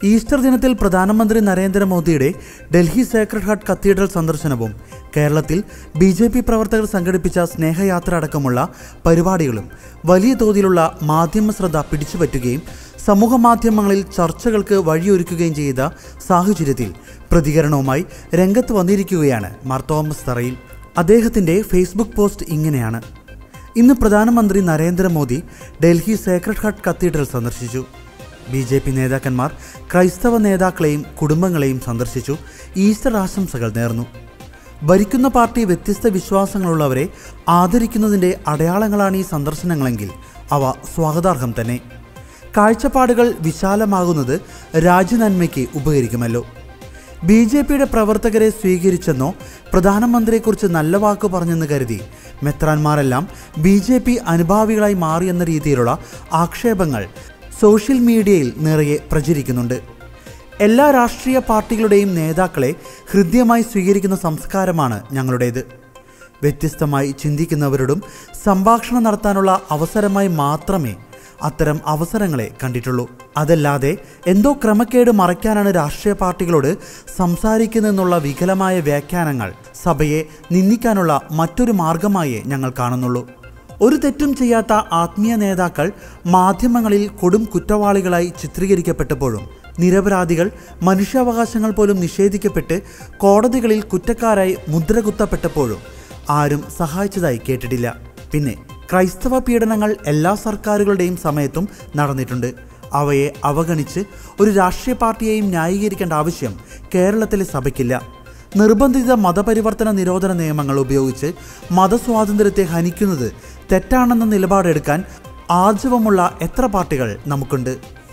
Easter ദിനത്തിൽ പ്രധാനമന്ത്രി നരേന്ദ്രമോദിയുടെ ഡൽഹി സേക്രഡ് ഹാർട്ട് കത്തീഡ്രൽ സന്ദർശനവും കേരളത്തിൽ ബി ജെ പി പ്രവർത്തകർ സംഘടിപ്പിച്ച സ്നേഹയാത്ര അടക്കമുള്ള പരിപാടികളും വലിയ തോതിലുള്ള മാധ്യമ ശ്രദ്ധ പിടിച്ചുപറ്റുകയും സമൂഹ മാധ്യമങ്ങളിൽ ചർച്ചകൾക്ക് വഴിയൊരുക്കുകയും ചെയ്ത സാഹചര്യത്തിൽ പ്രതികരണവുമായി രംഗത്ത് വന്നിരിക്കുകയാണ് മാർ തോമസ് തറയിൽ അദ്ദേഹത്തിൻ്റെ ഫേസ്ബുക്ക് പോസ്റ്റ് ഇങ്ങനെയാണ് ഇന്ന് പ്രധാനമന്ത്രി Narendra Modi Delhi sacred heart cathedral സന്ദർശിച്ചു ബി ജെ പി നേതാക്കന്മാർ ക്രൈസ്തവ നേതാക്കളെയും കുടുംബങ്ങളെയും സന്ദർശിച്ചു ഈസ്റ്റർ ആശംസകൾ നേർന്നു ഭരിക്കുന്ന പാർട്ടി വ്യത്യസ്ത വിശ്വാസങ്ങളുള്ളവരെ ആദരിക്കുന്നതിൻ്റെ അടയാളങ്ങളാണ് ഈ സന്ദർശനങ്ങളെങ്കിൽ അവ സ്വാഗതാർഹം തന്നെ കാഴ്ചപ്പാടുകൾ വിശാലമാകുന്നത് രാജ്യനന്മയ്ക്ക് ഉപകരിക്കുമല്ലോ ബി ജെ പിയുടെ പ്രവർത്തകരെ സ്വീകരിച്ചെന്നോ പ്രധാനമന്ത്രിയെക്കുറിച്ച് നല്ല വാക്ക് പറഞ്ഞെന്ന് കരുതി മെത്രാന്മാരെല്ലാം ബി ജെ പി അനുഭാവികളായി മാറിയെന്ന രീതിയിലുള്ള ആക്ഷേപങ്ങൾ സോഷ്യൽ മീഡിയയിൽ നിറയെ പ്രചരിക്കുന്നുണ്ട് എല്ലാ രാഷ്ട്രീയ പാർട്ടികളുടെയും നേതാക്കളെ ഹൃദ്യമായി സ്വീകരിക്കുന്ന സംസ്കാരമാണ് ഞങ്ങളുടേത് വ്യത്യസ്തമായി ചിന്തിക്കുന്നവരോടും സംഭാഷണം നടത്താനുള്ള അവസരമായി മാത്രമേ അത്തരം അവസരങ്ങളെ കണ്ടിട്ടുള്ളൂ അതല്ലാതെ എന്തോ ക്രമക്കേട് മറയ്ക്കാനാണ് രാഷ്ട്രീയ പാർട്ടികളോട് സംസാരിക്കുന്നതെന്നുള്ള വികലമായ വ്യാഖ്യാനങ്ങൾ സഭയെ നിന്ദിക്കാനുള്ള മറ്റൊരു മാർഗമായേ ഞങ്ങൾ കാണുന്നുള്ളൂ ഒരു തെറ്റും ചെയ്യാത്ത ആത്മീയ നേതാക്കൾ മാധ്യമങ്ങളിൽ കൊടും കുറ്റവാളികളായി ചിത്രീകരിക്കപ്പെട്ടപ്പോഴും നിരപരാധികൾ മനുഷ്യാവകാശങ്ങൾ പോലും നിഷേധിക്കപ്പെട്ട് കോടതികളിൽ കുറ്റക്കാരായി മുദ്രകുത്തപ്പെട്ടപ്പോഴും ആരും സഹായിച്ചതായി കേട്ടിട്ടില്ല പിന്നെ ക്രൈസ്തവ പീഡനങ്ങൾ എല്ലാ സർക്കാരുകളുടെയും സമയത്തും നടന്നിട്ടുണ്ട് അവയെ അവഗണിച്ച് ഒരു രാഷ്ട്രീയ പാർട്ടിയെയും ന്യായീകരിക്കേണ്ട ആവശ്യം കേരളത്തിലെ സഭയ്ക്കില്ല നിർബന്ധിത മതപരിവർത്തന നിരോധന നിയമങ്ങൾ ഉപയോഗിച്ച് മതസ്വാതന്ത്ര്യത്തെ ഹനിക്കുന്നത് തെറ്റാണെന്ന നിലപാടെടുക്കാൻ ആർജവമുള്ള എത്ര പാർട്ടികൾ നമുക്കുണ്ട്